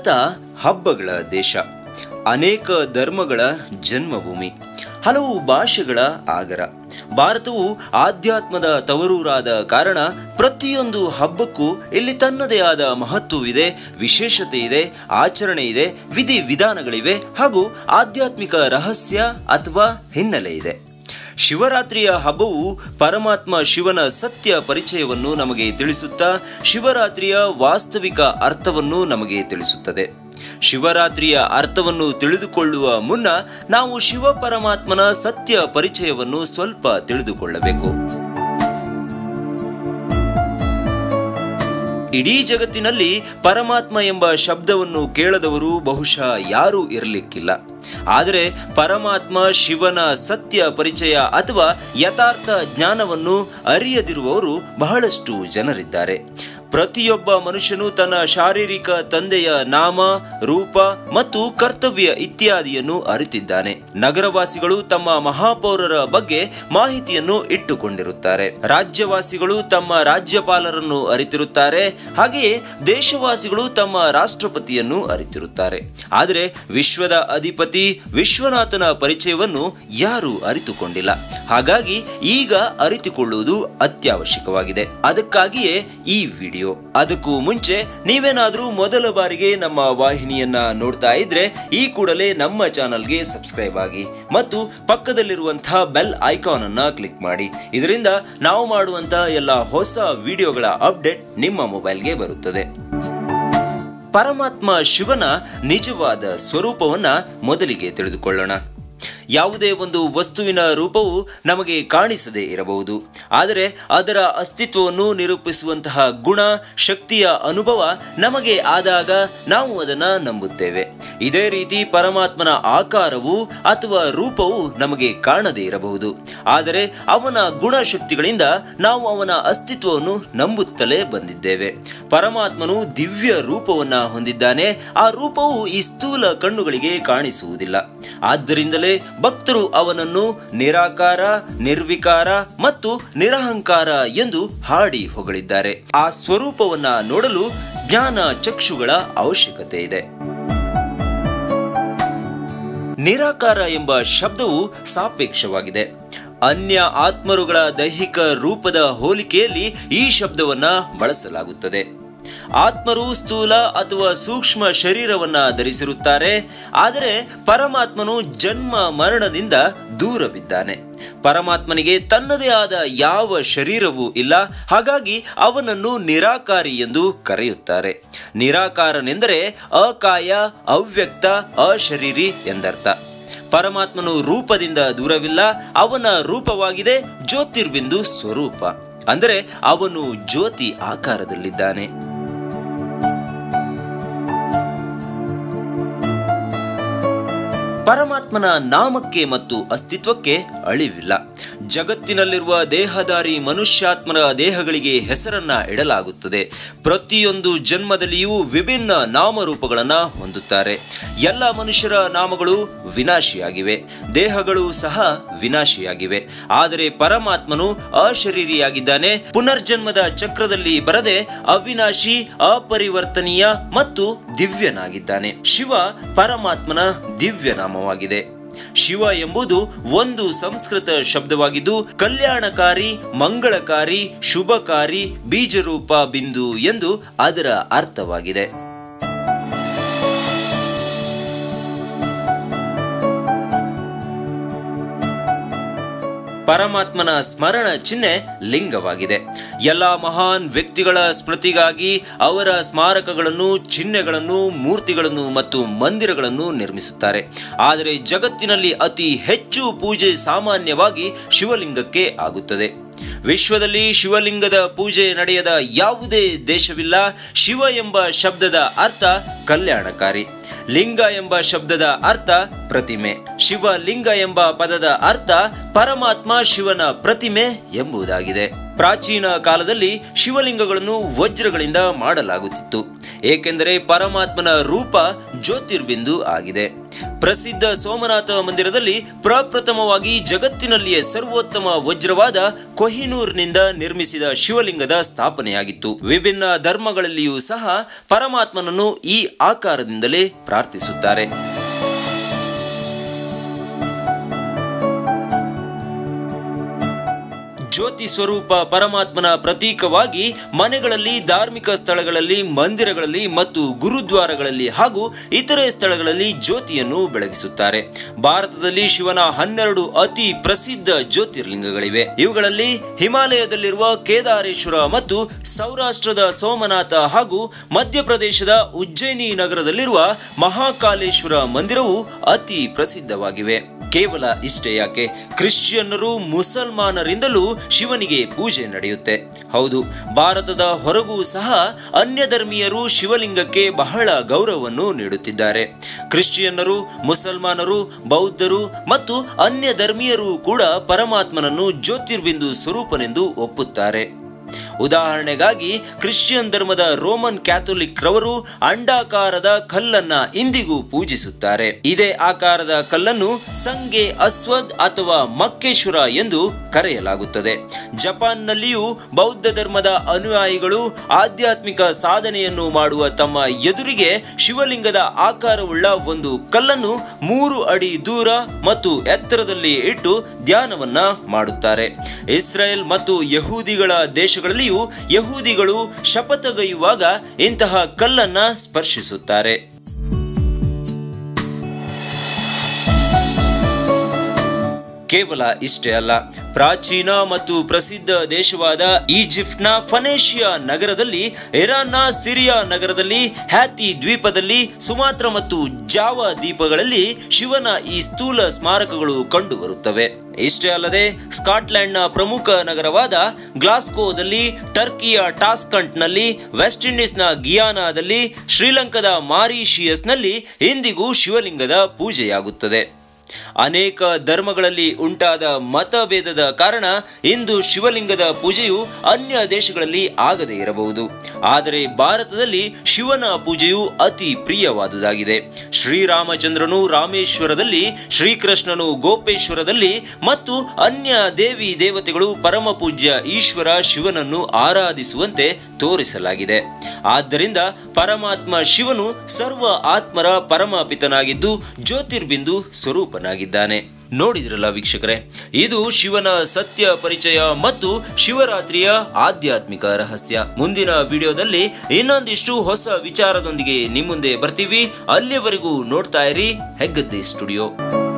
ಭಾರತ ಹಬ್ಬಗಳ ದೇಶ ಅನೇಕ ಧರ್ಮಗಳ ಜನ್ಮಭೂಮಿ ಹಲವು ಭಾಷೆಗಳ ಆಗರ ಭಾರತವು ಆಧ್ಯಾತ್ಮದ ತವರೂರಾದ ಕಾರಣ ಪ್ರತಿಯೊಂದು ಹಬ್ಬಕ್ಕೂ ಇಲ್ಲಿ ತನ್ನದೇ ಆದ ಮಹತ್ವವಿದೆ ವಿಶೇಷತೆ ಇದೆ ಆಚರಣೆ ಇದೆ ವಿಧಿ ವಿಧಾನಗಳಿವೆ ಹಾಗೂ ಆಧ್ಯಾತ್ಮಿಕ ರಹಸ್ಯ ಅಥವಾ ಹಿನ್ನೆಲೆ ಇದೆ ಶಿವರಾತ್ರಿಯ ಹಬ್ಬವು ಪರಮಾತ್ಮ ಶಿವನ ಸತ್ಯ ಪರಿಚಯವನ್ನು ನಮಗೆ ತಿಳಿಸುತ್ತಾ ಶಿವರಾತ್ರಿಯ ವಾಸ್ತವಿಕ ಅರ್ಥವನ್ನು ನಮಗೆ ತಿಳಿಸುತ್ತದೆ ಶಿವರಾತ್ರಿಯ ಅರ್ಥವನ್ನು ತಿಳಿದುಕೊಳ್ಳುವ ಮುನ್ನ ನಾವು ಶಿವ ಪರಮಾತ್ಮನ ಸತ್ಯ ಪರಿಚಯವನ್ನು ಸ್ವಲ್ಪ ತಿಳಿದುಕೊಳ್ಳಬೇಕು ಇಡೀ ಜಗತ್ತಿನಲ್ಲಿ ಪರಮಾತ್ಮ ಎಂಬ ಶಬ್ದವನ್ನು ಕೇಳದವರು ಬಹುಶಃ ಯಾರೂ ಇರಲಿಕ್ಕಿಲ್ಲ ಆದರೆ ಪರಮಾತ್ಮ ಶಿವನ ಸತ್ಯ ಪರಿಚಯ ಅಥವಾ ಯಥಾರ್ಥ ಜ್ಞಾನವನ್ನು ಅರಿಯದಿರುವವರು ಬಹಳಷ್ಟು ಜನರಿದ್ದಾರೆ ಪ್ರತಿಯೊಬ್ಬ ಮನುಷ್ಯನು ತನ್ನ ಶಾರೀರಿಕ ತಂದೆಯ ನಾಮ ರೂಪ ಮತ್ತು ಕರ್ತವ್ಯ ಇತ್ಯಾದಿಯನ್ನು ಅರಿತಿದ್ದಾನೆ ನಗರವಾಸಿಗಳು ತಮ್ಮ ಮಹಾಪೌರರ ಬಗ್ಗೆ ಮಾಹಿತಿಯನ್ನು ಇಟ್ಟುಕೊಂಡಿರುತ್ತಾರೆ ರಾಜ್ಯವಾಸಿಗಳು ತಮ್ಮ ರಾಜ್ಯಪಾಲರನ್ನು ಅರಿತಿರುತ್ತಾರೆ ಹಾಗೆಯೇ ದೇಶವಾಸಿಗಳು ತಮ್ಮ ರಾಷ್ಟ್ರಪತಿಯನ್ನು ಅರಿತಿರುತ್ತಾರೆ ಆದರೆ ವಿಶ್ವದ ಅಧಿಪತಿ ವಿಶ್ವನಾಥನ ಪರಿಚಯವನ್ನು ಯಾರೂ ಅರಿತುಕೊಂಡಿಲ್ಲ ಹಾಗಾಗಿ ಈಗ ಅರಿತುಕೊಳ್ಳುವುದು ಅತ್ಯವಶ್ಯಕವಾಗಿದೆ ಅದಕ್ಕಾಗಿಯೇ ಈ ವಿಡಿಯೋ ಅದಕ್ಕೂ ಮುಂಚೆ ನೀವೇನಾದ್ರೂ ಮೊದಲ ಬಾರಿಗೆ ನಮ್ಮ ವಾಹಿನಿಯನ್ನ ನೋಡ್ತಾ ಇದ್ರೆ ಈ ಕೂಡಲೇ ನಮ್ಮ ಚಾನಲ್ಗೆ ಸಬ್ಸ್ಕ್ರೈಬ್ ಆಗಿ ಮತ್ತು ಪಕ್ಕದಲ್ಲಿರುವಂತಹ ಬೆಲ್ ಐಕಾನ್ ಅನ್ನ ಕ್ಲಿಕ್ ಮಾಡಿ ಇದರಿಂದ ನಾವು ಮಾಡುವಂತಹ ಎಲ್ಲ ಹೊಸ ವಿಡಿಯೋಗಳ ಅಪ್ಡೇಟ್ ನಿಮ್ಮ ಮೊಬೈಲ್ಗೆ ಬರುತ್ತದೆ ಪರಮಾತ್ಮ ಶಿವನ ನಿಜವಾದ ಸ್ವರೂಪವನ್ನ ಮೊದಲಿಗೆ ತಿಳಿದುಕೊಳ್ಳೋಣ ಯಾವುದೇ ಒಂದು ವಸ್ತುವಿನ ರೂಪವು ನಮಗೆ ಕಾಣಿಸದೇ ಇರಬಹುದು ಆದರೆ ಅದರ ಅಸ್ತಿತ್ವವನ್ನು ನಿರೂಪಿಸುವಂತಹ ಗುಣ ಶಕ್ತಿಯ ಅನುಭವ ನಮಗೆ ಆದಾಗ ನಾವು ಅದನ್ನು ನಂಬುತ್ತೇವೆ ಇದೇ ರೀತಿ ಪರಮಾತ್ಮನ ಆಕಾರವು ಅಥವಾ ರೂಪವು ನಮಗೆ ಕಾಣದೇ ಇರಬಹುದು ಆದರೆ ಅವನ ಗುಣಶಕ್ತಿಗಳಿಂದ ನಾವು ಅವನ ಅಸ್ತಿತ್ವವನ್ನು ನಂಬುತ್ತಲೇ ಬಂದಿದ್ದೇವೆ ಪರಮಾತ್ಮನು ದಿವ್ಯ ರೂಪವನ್ನ ಹೊಂದಿದ್ದಾನೆ ಆ ರೂಪವು ಈ ಸ್ಥೂಲ ಕಣ್ಣುಗಳಿಗೆ ಕಾಣಿಸುವುದಿಲ್ಲ ಆದ್ದರಿಂದಲೇ ಭಕ್ತರು ಅವನನ್ನು ನಿರಾಕಾರ ನಿರ್ವಿಕಾರ ಮತ್ತು ನಿರಹಂಕಾರ ಎಂದು ಹಾಡಿ ಹೊಗಳಿದ್ದಾರೆ ಆ ಸ್ವರೂಪವನ್ನ ನೋಡಲು ಜ್ಞಾನ ಚಕ್ಷುಗಳ ಅವಶ್ಯಕತೆ ಇದೆ ನಿರಾಕಾರ ಎಂಬ ಶಬ್ದವು ಸಾಪೇಕ್ಷವಾಗಿದೆ ಅನ್ಯ ಆತ್ಮರುಗಳ ದೈಹಿಕ ರೂಪದ ಹೋಲಿಕೆಯಲ್ಲಿ ಈ ಶಬ್ದವನ್ನ ಬಳಸಲಾಗುತ್ತದೆ ಆತ್ಮರು ಸ್ಥೂಲ ಅಥವಾ ಸೂಕ್ಷ್ಮ ಶರೀರವನ್ನ ಧರಿಸಿರುತ್ತಾರೆ ಆದರೆ ಪರಮಾತ್ಮನು ಜನ್ಮ ಮರಣದಿಂದ ದೂರವಿದ್ದಾನೆ ಪರಮಾತ್ಮನಿಗೆ ತನ್ನದೇ ಆದ ಯಾವ ಶರೀರವೂ ಇಲ್ಲ ಹಾಗಾಗಿ ಅವನನ್ನು ನಿರಾಕಾರಿ ಎಂದು ಕರೆಯುತ್ತಾರೆ ನಿರಾಕಾರನೆಂದರೆ ಅಕಾಯ ಅವ್ಯಕ್ತ ಅಶರೀರಿ ಎಂದರ್ಥ ಪರಮಾತ್ಮನು ರೂಪದಿಂದ ದೂರವಿಲ್ಲ ಅವನ ರೂಪವಾಗಿದೆ ಜ್ಯೋತಿರ್ಬಿಂದು ಸ್ವರೂಪ ಅಂದರೆ ಅವನು ಜ್ಯೋತಿ ಆಕಾರದಲ್ಲಿದ್ದಾನೆ ಪರಮಾತ್ಮನ ನಾಮಕ್ಕೆ ಮತ್ತು ಅಸ್ತಿತ್ವಕ್ಕೆ ಅಳಿವಿಲ್ಲ ಜಗತ್ತಿನಲ್ಲಿರುವ ದೇಹದಾರಿ ಮನುಷ್ಯಾತ್ಮರ ದೇಹಗಳಿಗೆ ಹೆಸರನ್ನ ಇಡಲಾಗುತ್ತದೆ ಪ್ರತಿಯೊಂದು ಜನ್ಮದಲ್ಲಿಯೂ ವಿಭಿನ್ನ ನಾಮರೂಪಗಳನ್ನ ಹೊಂದುತ್ತಾರೆ ಎಲ್ಲ ಮನುಷ್ಯರ ನಾಮಗಳು ವಿನಾಶಿಯಾಗಿವೆ ದೇಹಗಳು ಸಹ ವಿನಾಶಿಯಾಗಿವೆ ಆದರೆ ಪರಮಾತ್ಮನು ಅಶರೀರಿಯಾಗಿದ್ದಾನೆ ಪುನರ್ಜನ್ಮದ ಚಕ್ರದಲ್ಲಿ ಬರದೆ ಅವಿನಾಶಿ ಅಪರಿವರ್ತನೀಯ ಮತ್ತು ದಿವ್ಯನಾಗಿದ್ದಾನೆ ಶಿವ ಪರಮಾತ್ಮನ ದಿವ್ಯ ನಾಮವಾಗಿದೆ ಶಿವ ಎಂಬುದು ಒಂದು ಸಂಸ್ಕೃತ ಶಬ್ದವಾಗಿದ್ದು ಕಲ್ಯಾಣಕಾರಿ ಮಂಗಳಕಾರಿ ಶುಭಕಾರಿ ಬೀಜರೂಪ ಬಿಂದು ಎಂದು ಅದರ ಅರ್ಥವಾಗಿದೆ ಪರಮಾತ್ಮನ ಸ್ಮರಣ ಚಿಹ್ನೆ ಲಿಂಗವಾಗಿದೆ ಎಲ್ಲ ಮಹಾನ್ ವ್ಯಕ್ತಿಗಳ ಸ್ಮೃತಿಗಾಗಿ ಅವರ ಸ್ಮಾರಕಗಳನ್ನು ಚಿಹ್ನೆಗಳನ್ನು ಮೂರ್ತಿಗಳನ್ನು ಮತ್ತು ಮಂದಿರಗಳನ್ನು ನಿರ್ಮಿಸುತ್ತಾರೆ ಆದರೆ ಜಗತ್ತಿನಲ್ಲಿ ಅತಿ ಹೆಚ್ಚು ಪೂಜೆ ಸಾಮಾನ್ಯವಾಗಿ ಶಿವಲಿಂಗಕ್ಕೆ ಆಗುತ್ತದೆ ವಿಶ್ವದಲ್ಲಿ ಶಿವಲಿಂಗದ ಪೂಜೆ ನಡೆಯದ ಯಾವುದೇ ದೇಶವಿಲ್ಲ ಶಿವ ಎಂಬ ಶಬ್ದದ ಅರ್ಥ ಕಲ್ಯಾಣಕಾರಿ ಲಿಂಗ ಎಂಬ ಶಬ್ದದ ಅರ್ಥ ಪ್ರತಿಮೆ ಶಿವಲಿಂಗ ಎಂಬ ಪದದ ಅರ್ಥ ಪರಮಾತ್ಮ ಶಿವನ ಪ್ರತಿಮೆ ಎಂಬುದಾಗಿದೆ ಪ್ರಾಚೀನ ಕಾಲದಲ್ಲಿ ಶಿವಲಿಂಗಗಳನ್ನು ವಜ್ರಗಳಿಂದ ಮಾಡಲಾಗುತ್ತಿತ್ತು ಏಕೆಂದರೆ ಪರಮಾತ್ಮನ ರೂಪ ಜ್ಯೋತಿರ್ಬಿಂದು ಆಗಿದೆ ಪ್ರಸಿದ್ಧ ಸೋಮನಾಥ ಮಂದಿರದಲ್ಲಿ ಪ್ರಪ್ರಥಮವಾಗಿ ಜಗತ್ತಿನಲ್ಲಿಯೇ ಸರ್ವೋತ್ತಮ ವಜ್ರವಾದ ಕೊಹಿನೂರ್ನಿಂದ ನಿರ್ಮಿಸಿದ ಶಿವಲಿಂಗದ ಸ್ಥಾಪನೆಯಾಗಿತ್ತು ವಿಭಿನ್ನ ಧರ್ಮಗಳಲ್ಲಿಯೂ ಸಹ ಪರಮಾತ್ಮನನ್ನು ಈ ಆಕಾರದಿಂದಲೇ ಪ್ರಾರ್ಥಿಸುತ್ತಾರೆ ಜ್ಯೋತಿ ಸ್ವರೂಪ ಪರಮಾತ್ಮನ ಪ್ರತೀಕವಾಗಿ ಮನೆಗಳಲ್ಲಿ ಧಾರ್ಮಿಕ ಸ್ಥಳಗಳಲ್ಲಿ ಮಂದಿರಗಳಲ್ಲಿ ಮತ್ತು ಗುರುದ್ವಾರಗಳಲ್ಲಿ ಹಾಗೂ ಇತರೆ ಸ್ಥಳಗಳಲ್ಲಿ ಜ್ಯೋತಿಯನ್ನು ಬೆಳಗಿಸುತ್ತಾರೆ ಭಾರತದಲ್ಲಿ ಶಿವನ ಹನ್ನೆರಡು ಅತಿ ಪ್ರಸಿದ್ಧ ಜ್ಯೋತಿರ್ಲಿಂಗಗಳಿವೆ ಇವುಗಳಲ್ಲಿ ಹಿಮಾಲಯದಲ್ಲಿರುವ ಕೇದಾರೇಶ್ವರ ಮತ್ತು ಸೌರಾಷ್ಟ್ರದ ಸೋಮನಾಥ ಹಾಗೂ ಮಧ್ಯಪ್ರದೇಶದ ಉಜ್ಜಯಿನಿ ನಗರದಲ್ಲಿರುವ ಮಹಾಕಾಲೇಶ್ವರ ಮಂದಿರವು ಅತಿ ಪ್ರಸಿದ್ಧವಾಗಿವೆ ಕೇವಲ ಇಷ್ಟೇ ಯಾಕೆ ಕ್ರಿಶ್ಚಿಯನ್ನರು ಮುಸಲ್ಮಾನರಿಂದಲೂ ಶಿವನಿಗೆ ಪೂಜೆ ನಡೆಯುತ್ತೆ ಹೌದು ಭಾರತದ ಹೊರಗೂ ಸಹ ಅನ್ಯ ಧರ್ಮೀಯರು ಶಿವಲಿಂಗಕ್ಕೆ ಬಹಳ ಗೌರವವನ್ನು ನೀಡುತ್ತಿದ್ದಾರೆ ಕ್ರಿಶ್ಚಿಯನ್ನರು ಮುಸಲ್ಮಾನರು ಬೌದ್ಧರು ಮತ್ತು ಅನ್ಯ ಧರ್ಮೀಯರು ಕೂಡ ಪರಮಾತ್ಮನನ್ನು ಜ್ಯೋತಿರ್ಬಿಂದು ಸ್ವರೂಪನೆಂದು ಒಪ್ಪುತ್ತಾರೆ ಉದಾಹರಣೆಗಾಗಿ ಕ್ರಿಶ್ಚಿಯನ್ ಧರ್ಮದ ರೋಮನ್ ಕ್ಯಾಥೋಲಿಕ್ ರವರು ಅಂಡಾಕಾರದ ಕಲ್ಲನ್ನ ಇಂದಿಗೂ ಪೂಜಿಸುತ್ತಾರೆ ಇದೇ ಆಕಾರದ ಕಲ್ಲನ್ನು ಸಂಗೆ ಅಸ್ವದ್ ಅಥವಾ ಮಕ್ಕೇಶ್ವರ ಎಂದು ಕರೆಯಲಾಗುತ್ತದೆ ಜಪಾನ್ನಲ್ಲಿಯೂ ಬೌದ್ಧ ಧರ್ಮದ ಅನುಯಾಯಿಗಳು ಆಧ್ಯಾತ್ಮಿಕ ಸಾಧನೆಯನ್ನು ಮಾಡುವ ತಮ್ಮ ಎದುರಿಗೆ ಶಿವಲಿಂಗದ ಆಕಾರವುಳ್ಳ ಒಂದು ಕಲ್ಲನ್ನು ಮೂರು ಅಡಿ ದೂರ ಮತ್ತು ಎತ್ತರದಲ್ಲಿ ಇಟ್ಟು ಧ್ಯಾನವನ್ನ ಮಾಡುತ್ತಾರೆ ಇಸ್ರೇಲ್ ಮತ್ತು ಯಹೂದಿಗಳ ದೇಶಗಳಲ್ಲಿಯೂ ಯಹೂದಿಗಳು ಶಪಥಗೈಯುವಾಗ ಇಂತಹ ಕಲ್ಲನ್ನ ಸ್ಪರ್ಶಿಸುತ್ತಾರೆ ಕೇವಲ ಇಷ್ಟೇ ಅಲ್ಲ ಪ್ರಾಚೀನ ಮತ್ತು ಪ್ರಸಿದ್ಧ ದೇಶವಾದ ಈಜಿಪ್ಟ್ನ ಫನೇಷಿಯಾ ನಗರದಲ್ಲಿ ಇರಾನ್ನ ಸಿರಿಯಾ ನಗರದಲ್ಲಿ ಹ್ಯಾತಿ ದ್ವೀಪದಲ್ಲಿ ಸುಮಾತ್ರ ಮತ್ತು ಜಾವಾ ದ್ವೀಪಗಳಲ್ಲಿ ಶಿವನ ಈ ಸ್ಥೂಲ ಸ್ಮಾರಕಗಳು ಕಂಡುಬರುತ್ತವೆ ಇಷ್ಟೇ ಅಲ್ಲದೆ ಸ್ಕಾಟ್ಲೆಂಡ್ನ ಪ್ರಮುಖ ನಗರವಾದ ಗ್ಲಾಸ್ಕೋದಲ್ಲಿ ಟರ್ಕಿಯ ಟಾಸ್ಕಂಟ್ನಲ್ಲಿ ವೆಸ್ಟ್ ಇಂಡೀಸ್ನ ಗಿಯಾನಾದಲ್ಲಿ ಶ್ರೀಲಂಕಾದ ಮಾರಿಷಿಯಸ್ನಲ್ಲಿ ಇಂದಿಗೂ ಶಿವಲಿಂಗದ ಪೂಜೆಯಾಗುತ್ತದೆ ಅನೇಕ ಧರ್ಮಗಳಲ್ಲಿ ಉಂಟಾದ ಮತಭೇದದ ಕಾರಣ ಇಂದು ಶಿವಲಿಂಗದ ಪೂಜೆಯು ಅನ್ಯ ದೇಶಗಳಲ್ಲಿ ಆಗದೇ ಇರಬಹುದು ಆದರೆ ಭಾರತದಲ್ಲಿ ಶಿವನ ಪೂಜೆಯು ಅತಿ ಪ್ರಿಯವಾದುದಾಗಿದೆ ಶ್ರೀರಾಮಚಂದ್ರನು ರಾಮೇಶ್ವರದಲ್ಲಿ ಶ್ರೀಕೃಷ್ಣನು ಗೋಪೇಶ್ವರದಲ್ಲಿ ಮತ್ತು ಅನ್ಯ ದೇವಿ ದೇವತೆಗಳು ಪರಮ ಪೂಜ್ಯ ಈಶ್ವರ ಶಿವನನ್ನು ಆರಾಧಿಸುವಂತೆ ತೋರಿಸಲಾಗಿದೆ ಆದ್ದರಿಂದ ಪರಮಾತ್ಮ ಶಿವನು ಸರ್ವ ಆತ್ಮರ ಪರಮಪಿತನಾಗಿದ್ದು ಜ್ಯೋತಿರ್ಬಿಂದು ಸ್ವರೂಪನಾಗಿದ್ದಾನೆ ನೋಡಿದ್ರಲ್ಲ ವೀಕ್ಷಕರೇ ಇದು ಶಿವನ ಸತ್ಯ ಪರಿಚಯ ಮತ್ತು ಶಿವರಾತ್ರಿಯ ಆಧ್ಯಾತ್ಮಿಕ ರಹಸ್ಯ ಮುಂದಿನ ವಿಡಿಯೋದಲ್ಲಿ ಇನ್ನೊಂದಿಷ್ಟು ಹೊಸ ವಿಚಾರದೊಂದಿಗೆ ನಿಮ್ಮ ಮುಂದೆ ಬರ್ತೀವಿ ಅಲ್ಲಿಯವರೆಗೂ ನೋಡ್ತಾ ಇರಿ ಹೆಗ್ಗದ್ದೆ ಸ್ಟುಡಿಯೋ